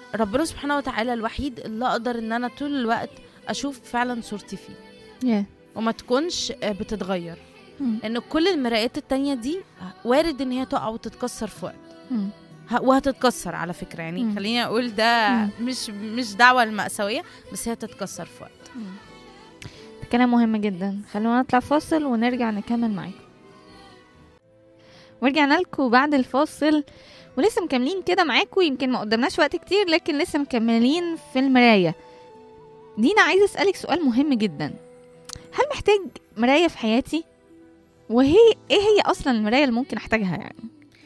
ربنا سبحانه وتعالى الوحيد اللي اقدر ان انا طول الوقت اشوف فعلا صورتي فيه يا وما تكونش آه، بتتغير مم. لان كل المرايات التانية دي وارد ان هي تقع وتتكسر في وقت مم. ه- وهتتكسر على فكرة يعني مم. خليني اقول ده مم. مش مش دعوة المأساوية بس هي تتكسر في وقت ده كلام مهم جدا خلونا نطلع فاصل ونرجع نكمل معاكم ورجعنا لكم بعد الفاصل ولسه مكملين كده معاكم يمكن ما قدامناش وقت كتير لكن لسه مكملين في المراية دينا عايزة أسألك سؤال مهم جدا هل محتاج مراية في حياتي وهي ايه هي اصلا المراية اللي ممكن احتاجها يعني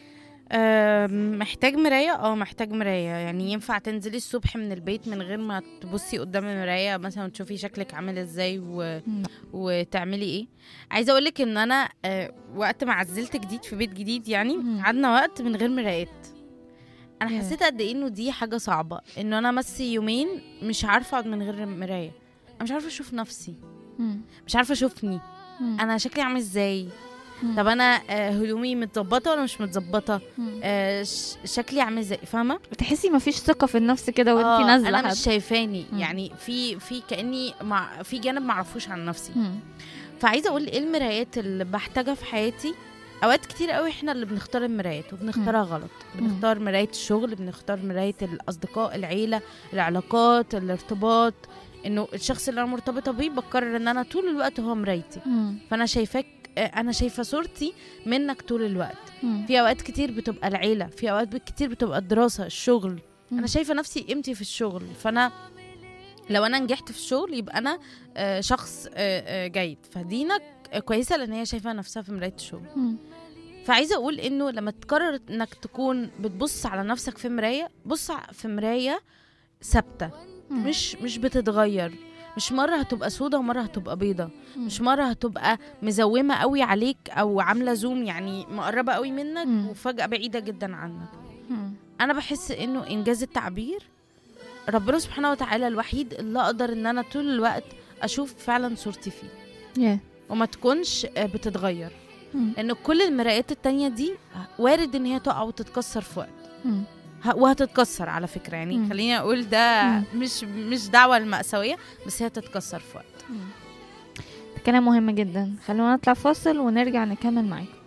أم، محتاج مراية اه محتاج مراية يعني ينفع تنزلي الصبح من البيت من غير ما تبصي قدام المراية مثلا تشوفي شكلك عامل ازاي و... وتعملي ايه عايزة اقولك ان انا آه، وقت ما عزلت جديد في بيت جديد يعني مم. قعدنا وقت من غير مرايات انا ياه. حسيت قد ايه انه دي حاجة صعبة انه انا بس يومين مش عارفة اقعد من غير مراية انا مش عارفة اشوف نفسي مم. مش عارفة اشوفني مم. انا شكلي عامل ازاي مم. طب انا آه، هدومي متظبطة ولا مش متظبطة مم. آه، ش- شكلي عامل ازاي فاهمه بتحسي مفيش ثقة في النفس كده آه، وانتي نازلة انا حتى. مش شايفاني مم. يعني في في كاني مع في جانب معرفوش عن نفسي مم. فعايزه اقول ايه المرايات اللي بحتاجها في حياتي اوقات كتير قوي احنا اللي بنختار المرايات وبنختارها غلط بنختار مرايه الشغل بنختار مرايه الاصدقاء العيله العلاقات الارتباط انه الشخص اللي انا مرتبطه بيه بقرر ان انا طول الوقت هو مرايتي مم. فانا شايفاك آه، انا شايفه صورتي منك طول الوقت مم. في اوقات كتير بتبقى العيله في اوقات كتير بتبقى الدراسه الشغل مم. انا شايفه نفسي قيمتي في الشغل فانا لو انا نجحت في الشغل يبقى انا آه، شخص آه، آه، جيد فدينا ك- كويسه لان هي شايفه نفسها في مرايه الشغل مم. فعايزه اقول انه لما تقرر انك تكون بتبص على نفسك في مرايه بص ع- في مرايه ثابته مم. مش مش بتتغير مش مره هتبقى سودة ومره هتبقى بيضة مم. مش مره هتبقى مزومه قوي عليك او عامله زوم يعني مقربه قوي منك مم. وفجاه بعيده جدا عنك مم. انا بحس انه انجاز التعبير ربنا سبحانه وتعالى الوحيد اللي اقدر ان انا طول الوقت اشوف فعلا صورتي فيه يا وما تكونش آه، بتتغير مم. لان كل المرايات التانية دي وارد ان هي تقع وتتكسر في وقت مم. ه- وهتتكسر على فكرة يعني مم. خليني اقول ده مم. مش مش دعوة المأساوية بس هي تتكسر في وقت ده كلام مهم جدا خلونا نطلع فاصل ونرجع نكمل معاكم